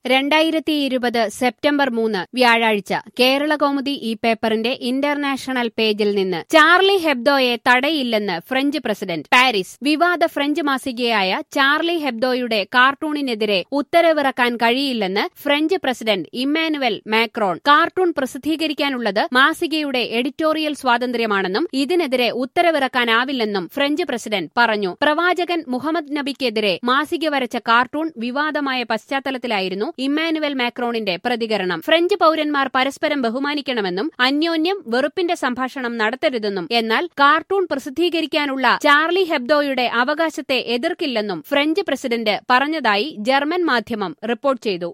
രണ്ടായിരത്തി ഇരുപത് സെപ്റ്റംബർ മൂന്ന് വ്യാഴാഴ്ച കേരളകൗമുദി ഈ പേപ്പറിന്റെ ഇന്റർനാഷണൽ പേജിൽ നിന്ന് ചാർലി ഹെബ്ദോയെ തടയില്ലെന്ന് ഫ്രഞ്ച് പ്രസിഡന്റ് പാരീസ് വിവാദ ഫ്രഞ്ച് മാസികയായ ചാർലി ഹെബ്ദോയുടെ കാർട്ടൂണിനെതിരെ ഉത്തരവിറക്കാൻ കഴിയില്ലെന്ന് French president Emmanuel Macron cartoon പ്രസിദ്ധീകരിക്കാനുള്ളത് മാസികയുടെ എഡിറ്റോറിയൽ സ്വാതന്ത്ര്യമാണെന്നും ഇതിനെതിരെ ഉത്തരവിറക്കാനാവില്ലെന്നും ഫ്രഞ്ച് പ്രസിഡന്റ് പറഞ്ഞു പ്രവാചകൻ മുഹമ്മദ് നബിക്കെതിരെ മാസിക വരച്ച കാർട്ടൂൺ വിവാദമായ പശ്ചാത്തലത്തിലായിരുന്നു ഇമ്മാനുവൽ മാക്രോണിന്റെ പ്രതികരണം ഫ്രഞ്ച് പൌരന്മാർ പരസ്പരം ബഹുമാനിക്കണമെന്നും അന്യോന്യം വെറുപ്പിന്റെ സംഭാഷണം നടത്തരുതെന്നും എന്നാൽ കാർട്ടൂൺ പ്രസിദ്ധീകരിക്കാനുള്ള ചാർലി ഹെബ്ദോയുടെ അവകാശത്തെ എതിർക്കില്ലെന്നും ഫ്രഞ്ച് പ്രസിഡന്റ് പറഞ്ഞതായി ജർമ്മൻ മാധ്യമം റിപ്പോർട്ട് ചെയ്തു